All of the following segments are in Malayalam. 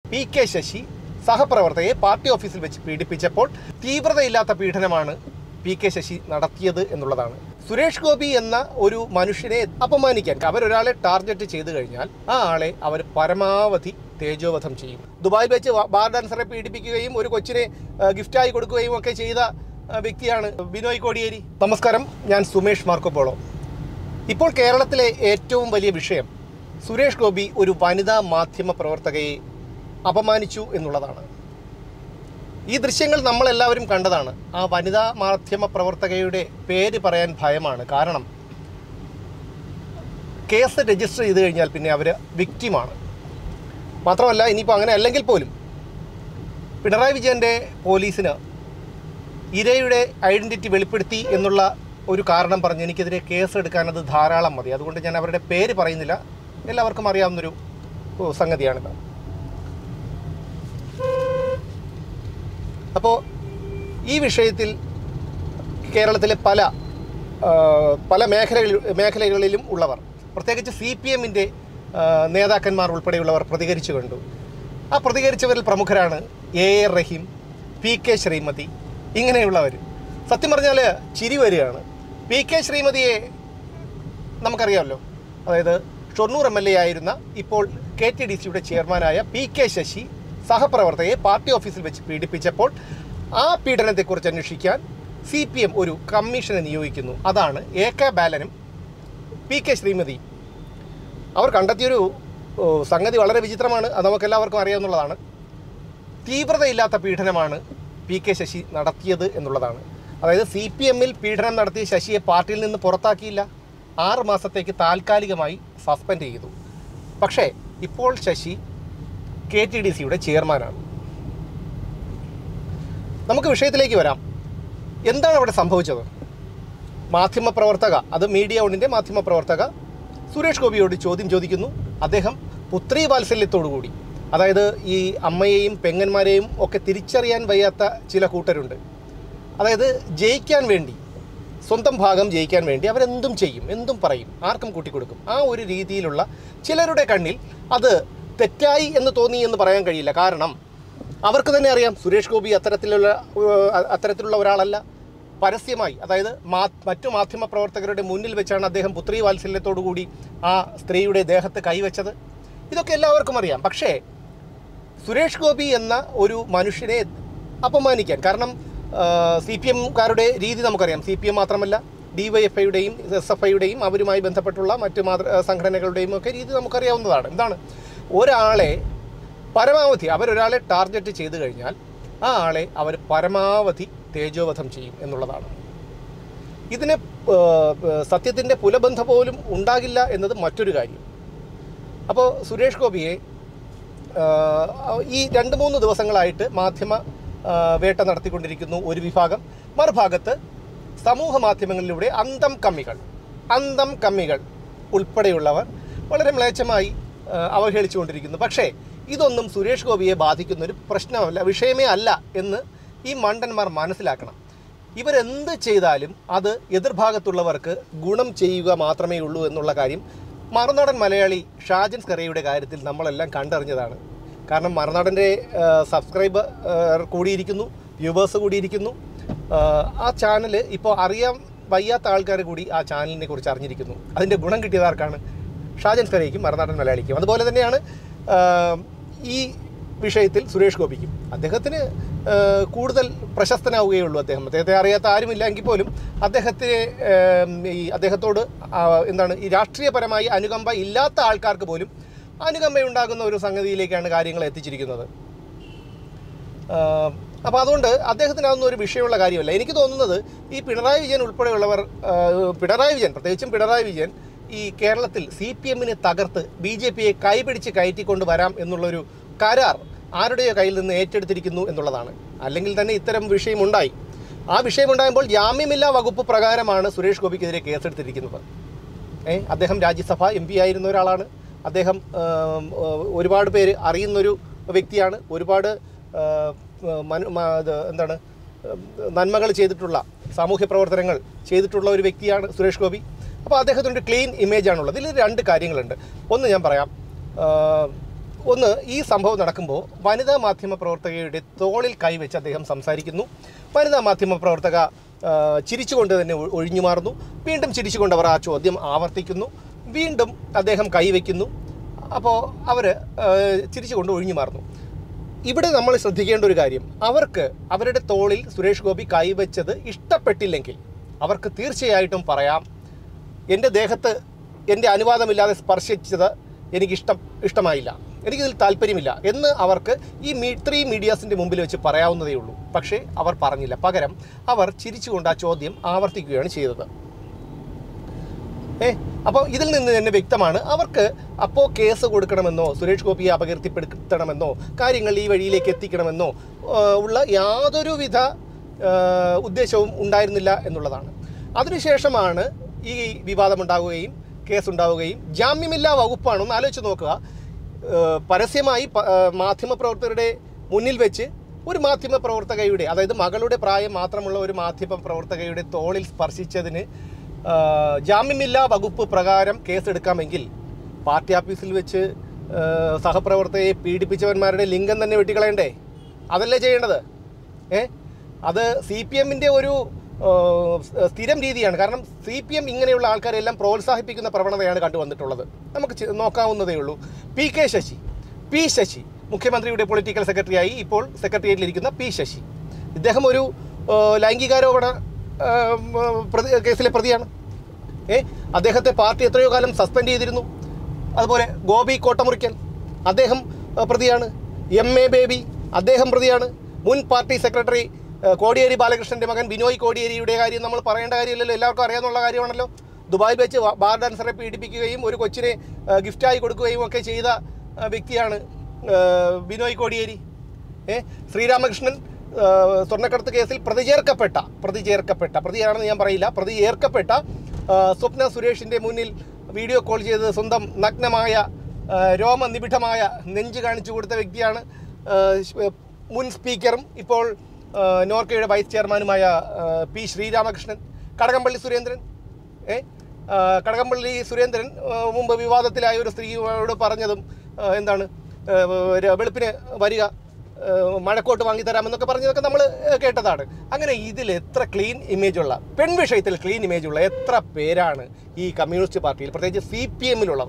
പി കെ ശശി സഹപ്രവർത്തകയെ പാർട്ടി ഓഫീസിൽ വെച്ച് പീഡിപ്പിച്ചപ്പോൾ തീവ്രതയില്ലാത്ത പീഡനമാണ് പി കെ ശശി നടത്തിയത് എന്നുള്ളതാണ് സുരേഷ് ഗോപി എന്ന ഒരു മനുഷ്യനെ അപമാനിക്കാൻ അവരൊരാളെ ടാർഗറ്റ് ചെയ്തു കഴിഞ്ഞാൽ ആ ആളെ അവർ പരമാവധി തേജോവധം ചെയ്യും ദുബായിൽ വെച്ച് വാ- ബാർ ഡാൻസറെ പീഡിപ്പിക്കുകയും ഒരു കൊച്ചിനെ ആ, ഗിഫ്റ്റായി കൊടുക്കുകയും ഒക്കെ ചെയ്ത ആ, വ്യക്തിയാണ് ബിനോയ് കോടിയേരി നമസ്കാരം ഞാൻ സുമേഷ് മാർക്കോപോളോ ഇപ്പോൾ കേരളത്തിലെ ഏറ്റവും വലിയ വിഷയം സുരേഷ് ഗോപി ഒരു വനിതാ മാധ്യമ പ്രവർത്തകയെ അപമാനിച്ചു എന്നുള്ളതാണ് ഈ ദൃശ്യങ്ങൾ നമ്മളെല്ലാവരും കണ്ടതാണ് ആ വനിതാ മാധ്യമ പ്രവർത്തകയുടെ പേര് പറയാൻ ഭയമാണ് കാരണം കേസ് രജിസ്റ്റർ ചെയ്ത് കഴിഞ്ഞാൽ പിന്നെ അവർ വിക്റ്റിമാണ് മാത്രമല്ല ഇനിയിപ്പോൾ അങ്ങനെ അല്ലെങ്കിൽ പോലും പിണറായി വിജയൻ്റെ പോലീസിന് ഇരയുടെ ഐഡൻറ്റിറ്റി വെളിപ്പെടുത്തി എന്നുള്ള ഒരു കാരണം പറഞ്ഞ് എനിക്കെതിരെ കേസ് എടുക്കാൻ അത് ധാരാളം മതി അതുകൊണ്ട് ഞാൻ അവരുടെ പേര് പറയുന്നില്ല എല്ലാവർക്കും അറിയാവുന്നൊരു ഓ, സംഗതിയാണിത് അപ്പോൾ ഈ വിഷയത്തിൽ കേരളത്തിലെ പല ആ, പല മേഖലകളിൽ മേഖലകളിലും ഉള്ളവർ പ്രത്യേകിച്ച് സി പി എമ്മിൻ്റെ നേതാക്കന്മാർ ഉൾപ്പെടെയുള്ളവർ പ്രതികരിച്ചു കണ്ടു ആ പ്രതികരിച്ചവരിൽ പ്രമുഖരാണ് A A Rahim P K Sreemathi ഇങ്ങനെയുള്ളവർ സത്യം പറഞ്ഞാൽ ചിരി വരികയാണ് പി കെ ശ്രീമതിയെ നമുക്കറിയാമല്ലോ അതായത് ഷൊർണൂർ എം എൽ എ ആയിരുന്ന ഇപ്പോൾ കെ ടി ഡി സിയുടെ ചെയർമാനായ പി കെ ശശി സഹപ്രവർത്തകയെ പാർട്ടി ഓഫീസിൽ വെച്ച് പീഡിപ്പിച്ചപ്പോൾ ആ പീഡനത്തെക്കുറിച്ച് അന്വേഷിക്കാൻ സി പി എം ഒരു കമ്മീഷനെ നിയോഗിക്കുന്നു അതാണ് എ കെ ബാലനും പി കെ ശ്രീമതി അവർ കണ്ടെത്തിയൊരു ഓ, സംഗതി വളരെ വിചിത്രമാണ് അത് നമുക്കെല്ലാവർക്കും അറിയാവുന്നതാണ് തീവ്രതയില്ലാത്ത പീഡനമാണ് പി കെ ശശി നടത്തിയത് എന്നുള്ളതാണ് അതായത് സി പി എമ്മിൽ പീഡനം നടത്തിയ ശശിയെ പാർട്ടിയിൽ നിന്ന് പുറത്താക്കിയില്ല ആറ് മാസത്തേക്ക് താൽക്കാലികമായി സസ്പെൻഡ് ചെയ്തു പക്ഷേ ഇപ്പോൾ ശശി കെ ടി ഡി സിയുടെ ചെയർമാനാണ് നമുക്ക് വിഷയത്തിലേക്ക് വരാം എന്താണ് അവിടെ സംഭവിച്ചത് മാധ്യമപ്രവർത്തക അത് മീഡിയ ഒണിൻ്റെ മാധ്യമപ്രവർത്തക സുരേഷ് ഗോപിയോട് ചോദ്യം ചോദിക്കുന്നു അദ്ദേഹം പുത്രി വാത്സല്യത്തോടുകൂടി അതായത് ഈ അമ്മയെയും പെങ്ങന്മാരെയും ഒക്കെ തിരിച്ചറിയാൻ വയ്യാത്ത ചില കൂട്ടരുണ്ട് അതായത് ജയിക്കാൻ വേണ്ടി സ്വന്തം ഭാഗം ജയിക്കാൻ വേണ്ടി അവരെന്തും ചെയ്യും എന്തും പറയും ആർക്കും കൂട്ടിക്കൊടുക്കും ആ ഒരു രീതിയിലുള്ള ചിലരുടെ കണ്ണിൽ അത് തെറ്റായി എന്ന് തോന്നി എന്ന് പറയാൻ കഴിയില്ല കാരണം അവർക്ക് തന്നെ അറിയാം സുരേഷ് ഗോപി അത്തരത്തിലുള്ള ഏഹ്, അത്തരത്തിലുള്ള ഒരാളല്ല പരസ്യമായി അതായത് മാ മറ്റു മാധ്യമ പ്രവർത്തകരുടെ മുന്നിൽ വെച്ചാണ് അദ്ദേഹം പുത്രി വാത്സല്യത്തോടു കൂടി ആ സ്ത്രീയുടെ ദേഹത്ത് കൈവച്ചത് ഇതൊക്കെ എല്ലാവർക്കും അറിയാം പക്ഷേ സുരേഷ് ഗോപി എന്ന ഒരു മനുഷ്യനെ അപമാനിക്കാൻ കാരണം സി പി എംകാരുടെ രീതി നമുക്കറിയാം സി പി എം മാത്രമല്ല ഡി വൈ എഫ് ഐയുടെയും എസ് എഫ് ഐയുടെയും അവരുമായി ബന്ധപ്പെട്ടുള്ള മറ്റ് മാതൃ സംഘടനകളുടെയും ഒക്കെ രീതി നമുക്കറിയാവുന്നതാണ് എന്താണ് ഒരാളെ പരമാവധി അവരൊരാളെ ടാർഗറ്റ് ചെയ്തു കഴിഞ്ഞാൽ ആ ആളെ അവർ പരമാവധി തേജോവധം ചെയ്യും എന്നുള്ളതാണ് ഇതിന് സത്യത്തിൻ്റെ പുലബന്ധ പോലും ഉണ്ടാകില്ല എന്നത് മറ്റൊരു കാര്യം അപ്പോൾ സുരേഷ് ഗോപിയെ ആഹ് ഈ രണ്ട് മൂന്ന് ദിവസങ്ങളായിട്ട് മാധ്യമ ആഹ് വേട്ട നടത്തിക്കൊണ്ടിരിക്കുന്നു ഒരു വിഭാഗം മറുഭാഗത്ത് സമൂഹ മാധ്യമങ്ങളിലൂടെ അന്തം കമ്മികൾ അന്തം കമ്മികൾ ഉൾപ്പെടെയുള്ളവർ വളരെ മ്ലേച്ഛമായി ആഹ് അവഹേളിച്ചുകൊണ്ടിരിക്കുന്നു പക്ഷേ ഇതൊന്നും സുരേഷ് ഗോപിയെ ബാധിക്കുന്ന ഒരു പ്രശ്നമല്ല വിഷയമേ അല്ല എന്ന് ഈ മണ്ടന്മാർ മനസ്സിലാക്കണം ഇവരെന്ത് ചെയ്താലും അത് എതിർഭാഗത്തുള്ളവർക്ക് ഗുണം ചെയ്യുക മാത്രമേ ഉള്ളൂ എന്നുള്ള കാര്യം മറുനാടൻ മലയാളി ഷാജൻ സ്കറിയയുടെ കാര്യത്തിൽ നമ്മളെല്ലാം കണ്ടറിഞ്ഞതാണ് കാരണം മറുനാടൻ്റെ സബ്സ്ക്രൈബർ കൂടിയിരിക്കുന്നു വ്യൂവേഴ്സ് കൂടിയിരിക്കുന്നു ആ, ആ ചാനൽ ഇപ്പോൾ അറിയാൻ വയ്യാത്ത ആൾക്കാർ കൂടി ആ ചാനലിനെ കുറിച്ച് അറിഞ്ഞിരിക്കുന്നു അതിൻ്റെ ഗുണം കിട്ടിയത് ആർക്കാണ് ഷാജൻ സ്കറിയയ്ക്കും മറുനാടൻ മലയാളിക്കും അതുപോലെ തന്നെയാണ് ആ, ഈ വിഷയത്തിൽ സുരേഷ് ഗോപിക്കും അദ്ദേഹത്തിന് ആ, കൂടുതൽ പ്രശസ്തനാവുകയുള്ളൂ അദ്ദേഹം അദ്ദേഹത്തെ അറിയാത്ത ആരുമില്ല എങ്കിൽ പോലും അദ്ദേഹത്തിന് ഏം, ഈ അദ്ദേഹത്തോട് ആ, എന്താണ് ഈ രാഷ്ട്രീയപരമായി അനുകമ്പ ഇല്ലാത്ത ആൾക്കാർക്ക് പോലും അനുകമ്പയുണ്ടാകുന്ന ഒരു സംഗതിയിലേക്കാണ് കാര്യങ്ങൾ എത്തിച്ചിരിക്കുന്നത് അപ്പോൾ അതുകൊണ്ട് അദ്ദേഹത്തിന് അതൊന്നും ഒരു വിഷയമുള്ള കാര്യമല്ല എനിക്ക് തോന്നുന്നത് ഈ പിണറായി വിജയൻ ഉൾപ്പെടെയുള്ളവർ ആ, പിണറായി വിജയൻ പ്രത്യേകിച്ചും പിണറായി വിജയൻ ഈ കേരളത്തിൽ സി പി എമ്മിനെ തകർത്ത് ബി ജെ പിയെ കൈപിടിച്ച് കയറ്റിക്കൊണ്ട് വരാം എന്നുള്ളൊരു കരാർ ആരുടെയോ കയ്യിൽ നിന്ന് ഏറ്റെടുത്തിരിക്കുന്നു എന്നുള്ളതാണ് അല്ലെങ്കിൽ തന്നെ ഇത്തരം വിഷയമുണ്ടായി ആ വിഷയമുണ്ടാകുമ്പോൾ ജാമ്യമില്ലാ വകുപ്പ് പ്രകാരമാണ് സുരേഷ് ഗോപിക്കെതിരെ കേസെടുത്തിരിക്കുന്നത് ഏ അദ്ദേഹം രാജ്യസഭ എം പി ആയിരുന്ന ഒരാളാണ് അദ്ദേഹം ആം, ആ, ഒരുപാട് പേര് അറിയുന്നൊരു വ്യക്തിയാണ് ഒരുപാട് ആ, മനു- മ- ഇത് എന്താണ് നന്മകൾ ചെയ്തിട്ടുള്ള സാമൂഹ്യ പ്രവർത്തനങ്ങൾ ചെയ്തിട്ടുള്ള ഒരു വ്യക്തിയാണ് സുരേഷ് ഗോപി അപ്പോൾ അദ്ദേഹത്തിൻ്റെ ക്ലീൻ ഇമേജ് ആണുള്ളത് ഇതിൽ രണ്ട് കാര്യങ്ങളുണ്ട് ഒന്ന് ഞാൻ പറയാം ആ, ഒന്ന് ഈ സംഭവം നടക്കുമ്പോൾ വനിതാ മാധ്യമ പ്രവർത്തകയുടെ തോളിൽ കൈവച്ച് അദ്ദേഹം സംസാരിക്കുന്നു വനിതാ മാധ്യമ പ്രവർത്തക ആ, ചിരിച്ചുകൊണ്ട് തന്നെ ഒ- ഒഴിഞ്ഞു മാറുന്നു വീണ്ടും ചിരിച്ചുകൊണ്ട് അവർ ആ ചോദ്യം ആവർത്തിക്കുന്നു വീണ്ടും അദ്ദേഹം കൈവയ്ക്കുന്നു അപ്പോൾ അവർ ചിരിച്ചുകൊണ്ട് ഒഴിഞ്ഞു മാറുന്നു ഇവിടെ നമ്മൾ ശ്രദ്ധിക്കേണ്ട ഒരു കാര്യം അവർക്ക് അവരുടെ തോളിൽ സുരേഷ് ഗോപി കൈവച്ചത് ഇഷ്ടപ്പെട്ടില്ലെങ്കിൽ അവർക്ക് തീർച്ചയായിട്ടും പറയാം എൻ്റെ ദേഹത്ത് എൻ്റെ അനുവാദമില്ലാതെ സ്പർശിച്ചത് എനിക്കിഷ്ടം ഇഷ്ടമായില്ല എനിക്കിതിൽ താല്പര്യമില്ല എന്ന് അവർക്ക് ഈ മീ ത്രീ മീഡിയാസിൻ്റെ മുമ്പിൽ വെച്ച് പറയാവുന്നതേ ഉള്ളൂ പക്ഷേ അവർ പറഞ്ഞില്ല പകരം അവർ ചിരിച്ചുകൊണ്ട് ആ ചോദ്യം ആവർത്തിക്കുകയാണ് ചെയ്തത് ഏ അപ്പോൾ ഇതിൽ നിന്ന് തന്നെ വ്യക്തമാണ് അവർക്ക് അപ്പോൾ കേസ് കൊടുക്കണമെന്നോ സുരേഷ് ഗോപിയെ അപകീർത്തിപ്പെടുത്തണമെന്നോ കാര്യങ്ങൾ ഈ വഴിയിലേക്ക് എത്തിക്കണമെന്നോ ആ, ഉള്ള യാതൊരുവിധ ആ, ഉദ്ദേശവും ഉണ്ടായിരുന്നില്ല എന്നുള്ളതാണ് അതിനുശേഷമാണ് ഈ വിവാദമുണ്ടാവുകയും കേസുണ്ടാവുകയും ജാമ്യമില്ലാ വകുപ്പാണ് ഒന്ന് ആലോചിച്ച് നോക്കുക ആ, പരസ്യമായി പ- ആ, മാധ്യമപ്രവർത്തകരുടെ മുന്നിൽ വെച്ച് ഒരു മാധ്യമ പ്രവർത്തകയുടെ അതായത് മകളുടെ പ്രായം മാത്രമുള്ള ഒരു മാധ്യമ പ്രവർത്തകയുടെ തോളിൽ സ്പർശിച്ചതിന് ആ, ജാമ്യമില്ലാ വകുപ്പ് പ്രകാരം കേസെടുക്കാമെങ്കിൽ പാർട്ടി ഓഫീസിൽ വെച്ച് ആ, സഹപ്രവർത്തകയെ പീഡിപ്പിച്ചവന്മാരുടെ ലിംഗം തന്നെ വെട്ടിക്കളയണ്ടേ അതല്ലേ ചെയ്യേണ്ടത് ഏ അത് സി പി എമ്മിൻ്റെ ഒരു ആ, സ്ഥിരം രീതിയാണ് കാരണം സി പി എം ഇങ്ങനെയുള്ള ആൾക്കാരെല്ലാം പ്രോത്സാഹിപ്പിക്കുന്ന പ്രവണതയാണ് കണ്ടുവന്നിട്ടുള്ളത് നമുക്ക് ചി- നോക്കാവുന്നതേ ഉള്ളൂ P K Sasi P Sasi മുഖ്യമന്ത്രിയുടെ പൊളിറ്റിക്കൽ സെക്രട്ടറിയായി ഇപ്പോൾ സെക്രട്ടേറിയറ്റിലിരിക്കുന്ന പി ശശി ഇദ്ദേഹം ഒരു ആ, ലൈംഗികാരോപണ ആ, ഉം, പ്രതി കേസിലെ പ്രതിയാണ് ഏ അദ്ദേഹത്തെ പാർട്ടി എത്രയോ കാലം സസ്പെൻഡ് ചെയ്തിരുന്നു അതുപോലെ ഗോപി കോട്ടമുറിക്കൽ അദ്ദേഹം ആ, പ്രതിയാണ് എം എ ബേബി അദ്ദേഹം പ്രതിയാണ് മുൻ പാർട്ടി സെക്രട്ടറി ആ, കോടിയേരി ബാലകൃഷ്ണൻ്റെ മകൻ ബിനോയ് കോടിയേരിയുടെ കാര്യം നമ്മൾ പറയേണ്ട കാര്യമില്ലല്ലോ എല്ലാവർക്കും അറിയാവുന്ന കാര്യമാണല്ലോ ദുബായിൽ വെച്ച് വാ- ബാർ ഡാൻസറെ പീഡിപ്പിക്കുകയും ഒരു കൊച്ചിനെ ആ, ഗിഫ്റ്റായി കൊടുക്കുകയും ഒക്കെ ചെയ്ത ആ, വ്യക്തിയാണ് ആ, ബിനോയ് കോടിയേരി ഏ ശ്രീരാമകൃഷ്ണൻ ആ, സ്വർണ്ണക്കടത്ത് കേസിൽ പ്രതി ചേർക്കപ്പെട്ട പ്രതി ചേർക്കപ്പെട്ട പ്രതിയാണെന്ന് ഞാൻ പറയില്ല പ്രതി ചേർക്കപ്പെട്ട ആ, സ്വപ്ന സുരേഷിൻ്റെ മുന്നിൽ വീഡിയോ കോൾ ചെയ്ത് സ്വന്തം നഗ്നമായ ആ, രോമനിബിഡമായ നെഞ്ച് കാണിച്ചു കൊടുത്ത വ്യക്തിയാണ് ആ, ശ്- മുൻ സ്പീക്കറും ഇപ്പോൾ ആ, നോർക്കയുടെ വൈസ് ചെയർമാനുമായ ആ, പി ശ്രീരാമകൃഷ്ണൻ കടകംപള്ളി സുരേന്ദ്രൻ ഏ ആ, കടകംപള്ളി സുരേന്ദ്രൻ ആ, മുമ്പ് വിവാദത്തിലായ ഒരു സ്ത്രീയോട് പറഞ്ഞതും ആ, എന്താണ് ആ, ഒരു വെളുപ്പിന് വരിക ആ, മഴക്കോട്ട് വാങ്ങിത്തരാമെന്നൊക്കെ പറഞ്ഞതൊക്കെ നമ്മൾ കേട്ടതാണ് അങ്ങനെ ഇതിൽ എത്ര ക്ലീൻ ഇമേജുള്ള പെൺവിഷയത്തിൽ ക്ലീൻ ഇമേജുള്ള എത്ര പേരാണ് ഈ കമ്മ്യൂണിസ്റ്റ് പാർട്ടിയിൽ പ്രത്യേകിച്ച് സി പി എമ്മിലുള്ളത്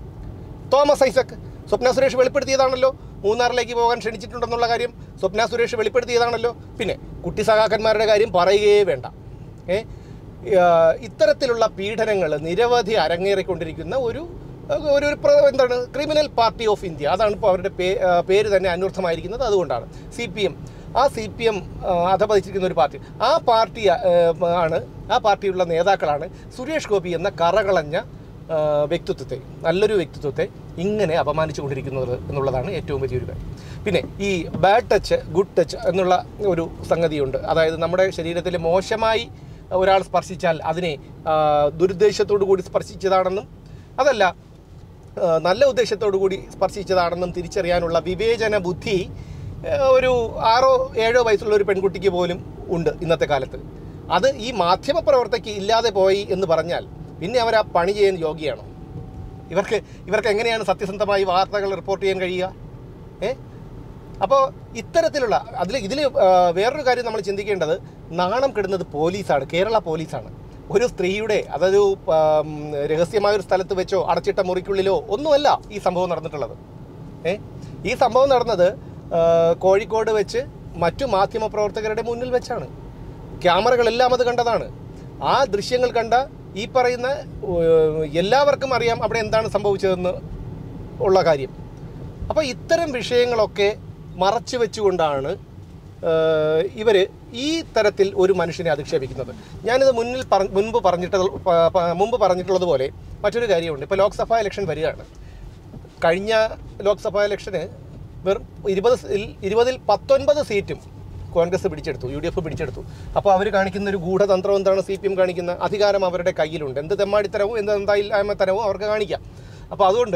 തോമസ് ഐസക് സ്വപ്ന സുരേഷ് വെളിപ്പെടുത്തിയതാണല്ലോ മൂന്നാറിലേക്ക് പോകാൻ ക്ഷണിച്ചിട്ടുണ്ടെന്നുള്ള കാര്യം സ്വപ്ന സുരേഷ് വെളിപ്പെടുത്തിയതാണല്ലോ പിന്നെ കുട്ടി സഖാക്കന്മാരുടെ കാര്യം പറയുകയേ വേണ്ട ഏ ആ, ഇത്തരത്തിലുള്ള പീഡനങ്ങൾ നിരവധി അരങ്ങേറിക്കൊണ്ടിരിക്കുന്ന ഒരു ഒരു ഒരു പ്ര- എന്താണ് ക്രിമിനൽ പാർട്ടി ഓഫ് ഇന്ത്യ അതാണ് ഇപ്പോൾ അവരുടെ പേ ആ, പേര് തന്നെ അന്വർത്ഥമായിരിക്കുന്നത് അതുകൊണ്ടാണ് സി പി എം ആ സി പി എം അധപതിച്ചിരിക്കുന്ന ഒരു പാർട്ടി ആ പാർട്ടി ആ, ആണ് ആ പാർട്ടിയുള്ള നേതാക്കളാണ് സുരേഷ് ഗോപി എന്ന കറകളഞ്ഞ ആ, വ്യക്തിത്വത്തെ നല്ലൊരു വ്യക്തിത്വത്തെ ഇങ്ങനെ അപമാനിച്ചുകൊണ്ടിരിക്കുന്നത് എന്നുള്ളതാണ് ഏറ്റവും വലിയൊരു കാര്യം പിന്നെ ഈ ബാഡ് ടച്ച് ഗുഡ് ടച്ച് എന്നുള്ള ഒരു സംഗതിയുണ്ട് അതായത് നമ്മുടെ ശരീരത്തിൽ മോശമായി ഒരാൾ സ്പർശിച്ചാൽ അതിനെ ആ, ദുരുദ്ദേശത്തോടു കൂടി സ്പർശിച്ചതാണെന്നും അതല്ല ആ, നല്ല ഉദ്ദേശത്തോടു കൂടി സ്പർശിച്ചതാണെന്നും തിരിച്ചറിയാനുള്ള വിവേചന ബുദ്ധി ആ, ഒരു ആറോ ഏഴോ വയസ്സുള്ള ഒരു പെൺകുട്ടിക്ക് പോലും ഉണ്ട് ഇന്നത്തെ കാലത്ത് അത് ഈ മാധ്യമ പ്രവർത്തകയ്ക്ക് ഇല്ലാതെ പോയി എന്ന് പറഞ്ഞാൽ പിന്നെ അവർ ആ പണി ചെയ്യാൻ യോഗ്യയാണോ ഇവർക്ക് ഇവർക്ക് എങ്ങനെയാണ് സത്യസന്ധമായി വാർത്തകൾ റിപ്പോർട്ട് ചെയ്യാൻ കഴിയുക ഏ അപ്പോൾ ഇത്തരത്തിലുള്ള അതിൽ ഇതിൽ വേറൊരു കാര്യം നമ്മൾ ചിന്തിക്കേണ്ടത് നാണം കെടുന്നത് പോലീസാണ് കേരള പോലീസാണ് ഒരു സ്ത്രീയുടെ അതൊരു ആം, രഹസ്യമായ ഒരു സ്ഥലത്ത് വെച്ചോ അടച്ചിട്ട മുറിക്കുള്ളിലോ ഒന്നുമല്ല ഈ സംഭവം നടന്നിട്ടുള്ളത് ഏ ഈ സംഭവം നടന്നത് ആ, കോഴിക്കോട് വെച്ച് മറ്റു മാധ്യമ പ്രവർത്തകരുടെ മുന്നിൽ വെച്ചാണ് ക്യാമറകളെല്ലാം അത് കണ്ടതാണ് ആ ദൃശ്യങ്ങൾ കണ്ട ഈ പറയുന്ന ഏഹ്, എല്ലാവർക്കും അറിയാം അവിടെ എന്താണ് സംഭവിച്ചതെന്ന് ഉള്ള കാര്യം അപ്പോൾ ഇത്തരം വിഷയങ്ങളൊക്കെ മറച്ചു വെച്ചുകൊണ്ടാണ് ഇവർ ഈ തരത്തിൽ ഒരു മനുഷ്യനെ അധിക്ഷേപിക്കുന്നത് ഞാനിത് മുന്നിൽ പറ മുൻപ് പറഞ്ഞിട്ട് പ- പ- മുമ്പ് പറഞ്ഞിട്ടുള്ളതുപോലെ മറ്റൊരു കാര്യമുണ്ട് ഇപ്പോൾ ലോക്സഭാ ഇലക്ഷൻ വരികയാണ് കഴിഞ്ഞ ലോക്സഭാ ഇലക്ഷന് വെറും ഇരുപത് സീ- ഇരുപതിൽ പത്തൊൻപത് സീറ്റും കോൺഗ്രസ് പിടിച്ചെടുത്തു യു ഡി എഫ് പിടിച്ചെടുത്തു അപ്പോൾ അവർ കാണിക്കുന്ന ഒരു ഗൂഢതന്ത്രം എന്താണ് സി പി എം കാണിക്കുന്ന അധികാരം അവരുടെ കയ്യിലുണ്ട് എന്ത് തെമ്മാടിത്തരവും എന്ത് എന്തായില്ലായ്മത്തരവും അവർക്ക് കാണിക്കാം അപ്പോൾ അതുകൊണ്ട്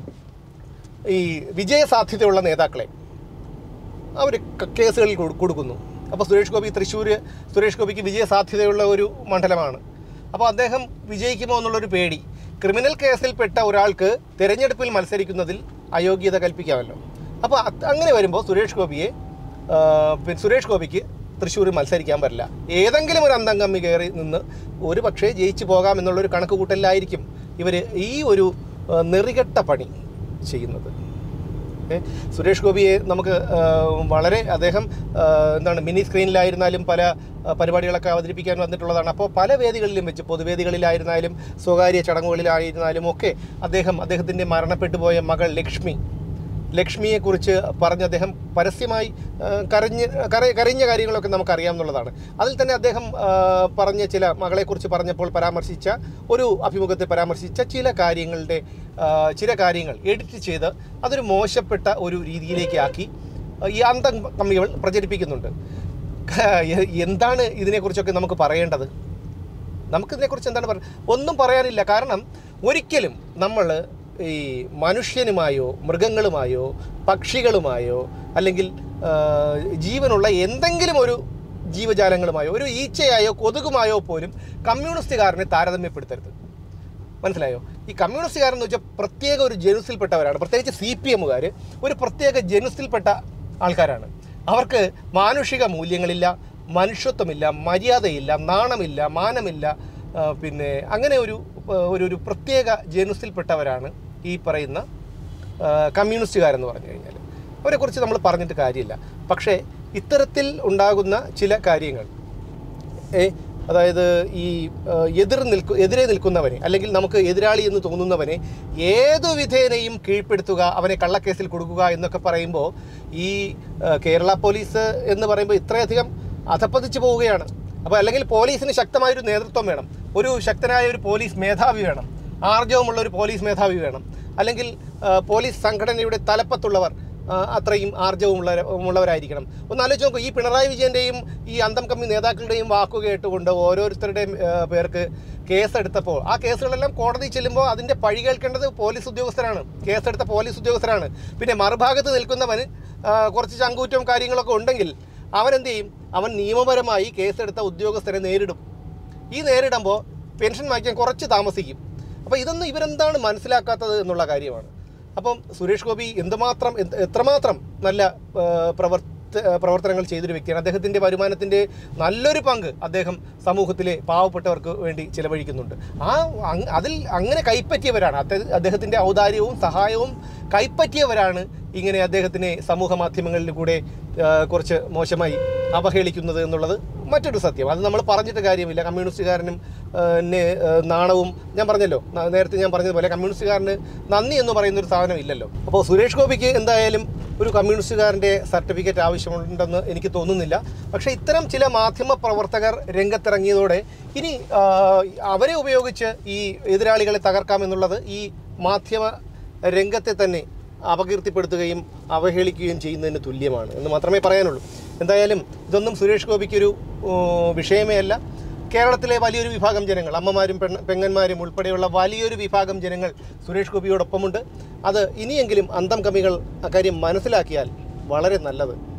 ഈ വിജയസാധ്യതയുള്ള നേതാക്കളെ അവർ കേസുകളിൽ കൊടു- കൊടുക്കുന്നു അപ്പോൾ സുരേഷ് ഗോപി തൃശ്ശൂർ സുരേഷ് ഗോപിക്ക് വിജയസാധ്യതയുള്ള ഒരു മണ്ഡലമാണ് അപ്പോൾ അദ്ദേഹം വിജയിക്കുമോ എന്നുള്ളൊരു പേടി ക്രിമിനൽ കേസിൽപ്പെട്ട ഒരാൾക്ക് തിരഞ്ഞെടുപ്പിൽ മത്സരിക്കുന്നതിൽ അയോഗ്യത കൽപ്പിക്കാമല്ലോ അപ്പോൾ അത് അങ്ങനെ വരുമ്പോൾ സുരേഷ് ഗോപിയെ ആ, പിന്നെ സുരേഷ് ഗോപിക്ക് തൃശ്ശൂരിൽ മത്സരിക്കാൻ പറ്റില്ല ഏതെങ്കിലും ഒരു അന്തം കമ്മി കയറി നിന്ന് ഒരു പക്ഷേ ജയിച്ചു പോകാം എന്നുള്ളൊരു കണക്ക് കൂട്ടലിലായിരിക്കും ഇവർ ഈ ഒരു ആ, നെറികെട്ട പണി ചെയ്യുന്നത് ഏ, സുരേഷ് ഗോപിയെ നമുക്ക് ആ, വളരെ അദ്ദേഹം ആ, എന്താണ് മിനി സ്ക്രീനിലായിരുന്നാലും പല ആ, പരിപാടികളൊക്കെ അവതരിപ്പിക്കാൻ വന്നിട്ടുള്ളതാണ് അപ്പോൾ പല വേദികളിലും വെച്ച് പൊതുവേദികളിലായിരുന്നാലും സ്വകാര്യ ചടങ്ങുകളിലായിരുന്നാലും ഒക്കെ അദ്ദേഹം അദ്ദേഹത്തിൻ്റെ മരണപ്പെട്ടു പോയ മകൾ ലക്ഷ്മി ലക്ഷ്മിയെക്കുറിച്ച് പറഞ്ഞ് അദ്ദേഹം പരസ്യമായി ആ, കരഞ്ഞ് കര കരഞ്ഞ കാര്യങ്ങളൊക്കെ നമുക്കറിയാം എന്നുള്ളതാണ് അതിൽ തന്നെ അദ്ദേഹം ആ, പറഞ്ഞ ചില മകളെക്കുറിച്ച് പറഞ്ഞപ്പോൾ പരാമർശിച്ച ഒരു അഭിമുഖത്തിൽ പരാമർശിച്ച ചില കാര്യങ്ങളുടെ ആ, ചില കാര്യങ്ങൾ എഡിറ്റ് ചെയ്ത് അതൊരു മോശപ്പെട്ട ഒരു രീതിയിലേക്ക് ആക്കി ഈ അന്തം കമ്മികൾ പ്രചരിപ്പിക്കുന്നുണ്ട് ക- എന്താണ് ഇതിനെക്കുറിച്ചൊക്കെ നമുക്ക് പറയേണ്ടത് നമുക്കിതിനെക്കുറിച്ച് എന്താണ് പറയുക ഒന്നും പറയാനില്ല കാരണം ഒരിക്കലും നമ്മൾ ഈ മനുഷ്യനുമായോ മൃഗങ്ങളുമായോ പക്ഷികളുമായോ അല്ലെങ്കിൽ ആ, ജീവനുള്ള എന്തെങ്കിലും ഒരു ജീവജാലങ്ങളുമായോ ഒരു ഈച്ചയായോ കൊതുകുമായോ പോലും കമ്മ്യൂണിസ്റ്റുകാരനെ താരതമ്യപ്പെടുത്തരുത് മനസ്സിലായോ ഈ കമ്മ്യൂണിസ്റ്റുകാരെന്ന് എന്ന് വെച്ചാൽ പ്രത്യേക ഒരു ജനുസിൽപ്പെട്ടവരാണ് പ്രത്യേകിച്ച് സി പി എമ്മുകാർ ഒരു പ്രത്യേക ജനുസിൽപ്പെട്ട ആൾക്കാരാണ് അവർക്ക് മാനുഷിക മൂല്യങ്ങളില്ല മനുഷ്യത്വമില്ല മര്യാദയില്ല നാണമില്ല മാനമില്ല ആ, പിന്നെ അങ്ങനെ ഒരു ഒരു ഒരു പ്രത്യേക ജനുസിൽപ്പെട്ടവരാണ് ഈ പറയുന്ന ആ, കമ്മ്യൂണിസ്റ്റുകാരെന്ന് പറഞ്ഞു കഴിഞ്ഞാൽ അവരെക്കുറിച്ച് നമ്മൾ പറഞ്ഞിട്ട് കാര്യമില്ല പക്ഷേ ഇത്തരത്തിൽ ഉണ്ടാകുന്ന ചില കാര്യങ്ങൾ ഏ അതായത് ഈ ആ, എതിർ നിൽക്കു എതിരെ നിൽക്കുന്നവനെ അല്ലെങ്കിൽ നമുക്ക് എതിരാളി എന്ന് തോന്നുന്നവനെ ഏതു വിധേനയും കീഴ്പ്പെടുത്തുക അവനെ കള്ളക്കേസിൽ കൊടുക്കുക എന്നൊക്കെ പറയുമ്പോൾ ഈ ആ, കേരള പോലീസ് എന്ന് പറയുമ്പോൾ ഇത്രയധികം അധപ്പതിച്ചു പോവുകയാണ് അപ്പോൾ അല്ലെങ്കിൽ പോലീസിന് ശക്തമായൊരു നേതൃത്വം വേണം ഒരു ശക്തനായ ഒരു പോലീസ് മേധാവി വേണം ആർജവമുള്ള ഒരു പോലീസ് മേധാവി വേണം അല്ലെങ്കിൽ ആ, പോലീസ് സംഘടനയുടെ തലപ്പത്തുള്ളവർ ആ, അത്രയും ആർജവമുള്ള ഉള്ളവരായിരിക്കണം ഒന്ന് ആലോചിച്ച് നോക്കൂ ഈ പിണറായി വിജയൻ്റെയും ഈ അന്തം കമ്മി നേതാക്കളുടെയും വാക്കു കേട്ടുകൊണ്ട് ഓരോരുത്തരുടെയും ആ, പേർക്ക് കേസെടുത്തപ്പോൾ ആ കേസുകളെല്ലാം കോടതി ചെല്ലുമ്പോൾ അതിൻ്റെ പഴി കേൾക്കേണ്ടത് പോലീസ് ഉദ്യോഗസ്ഥരാണ് കേസെടുത്ത പോലീസ് ഉദ്യോഗസ്ഥരാണ് പിന്നെ മറുഭാഗത്ത് നിൽക്കുന്നവന് ആ, കുറച്ച് ചങ്കൂറ്റവും കാര്യങ്ങളൊക്കെ ഉണ്ടെങ്കിൽ അവനെന്ത് ചെയ്യും അവൻ നിയമപരമായി കേസെടുത്ത ഉദ്യോഗസ്ഥരെ നേരിടും ഈ നേരിടുമ്പോൾ പെൻഷൻ വാങ്ങിക്കാൻ കുറച്ച് താമസിക്കും അപ്പോൾ ഇതൊന്നും ഇവരെന്താണ് മനസ്സിലാക്കാത്തത് എന്നുള്ള കാര്യമാണ് അപ്പം സുരേഷ് ഗോപി എന്തുമാത്രം എന്ത് എത്രമാത്രം നല്ല ആ, പ്രവർത്ത പ്രവർത്തനങ്ങൾ ചെയ്തൊരു വ്യക്തിയാണ് അദ്ദേഹത്തിൻ്റെ വരുമാനത്തിൻ്റെ നല്ലൊരു പങ്ക് അദ്ദേഹം സമൂഹത്തിലെ പാവപ്പെട്ടവർക്ക് വേണ്ടി ചിലവഴിക്കുന്നുണ്ട് ആ അങ് അതിൽ അങ്ങനെ കൈപ്പറ്റിയവരാണ് അദ്ദേഹ- അദ്ദേഹത്തിൻ്റെ ഔദാര്യവും സഹായവും കൈപ്പറ്റിയവരാണ് ഇങ്ങനെ അദ്ദേഹത്തിനെ സമൂഹ മാധ്യമങ്ങളിൽ കൂടെ ആ, കുറച്ച് മോശമായി അവഹേളിക്കുന്നത് എന്നുള്ളത് മറ്റൊരു സത്യം അത് നമ്മൾ പറഞ്ഞിട്ട് കാര്യമില്ല കമ്മ്യൂണിസ്റ്റുകാരനും ആ, നെ, ആ, നാണവും ഞാൻ പറഞ്ഞല്ലോ ന- നേരത്തെ ഞാൻ പറഞ്ഞതുപോലെ കമ്മ്യൂണിസ്റ്റുകാരന് നന്ദി എന്ന് പറയുന്ന ഒരു സാധനം ഇല്ലല്ലോ അപ്പോൾ സുരേഷ് ഗോപിക്ക് എന്തായാലും ഒരു കമ്മ്യൂണിസ്റ്റുകാരൻ്റെ സർട്ടിഫിക്കറ്റ് ആവശ്യമുണ്ടെന്ന് എനിക്ക് തോന്നുന്നില്ല പക്ഷേ ഇത്തരം ചില മാധ്യമ പ്രവർത്തകർ രംഗത്തിറങ്ങിയതോടെ ഇനി ആ, അവരെ ഉപയോഗിച്ച് ഈ എതിരാളികളെ തകർക്കാമെന്നുള്ളത് ഈ മാധ്യമ രംഗത്തെ തന്നെ അപകീർത്തിപ്പെടുത്തുകയും അവഹേളിക്കുകയും ചെയ്യുന്നതിന് തുല്യമാണ് എന്ന് മാത്രമേ പറയാനുള്ളൂ എന്തായാലും ഇതൊന്നും സുരേഷ് ഗോപിക്കൊരു ഓ, വിഷയമേ അല്ല കേരളത്തിലെ വലിയൊരു വിഭാഗം ജനങ്ങൾ അമ്മമാരും പെണ്ണ പെങ്ങന്മാരും ഉൾപ്പെടെയുള്ള വലിയൊരു വിഭാഗം ജനങ്ങൾ സുരേഷ് ഗോപിയോടൊപ്പമുണ്ട് അത് ഇനിയെങ്കിലും അന്തം കമ്മികൾ അക്കാര്യം മനസ്സിലാക്കിയാൽ വളരെ നല്ലത്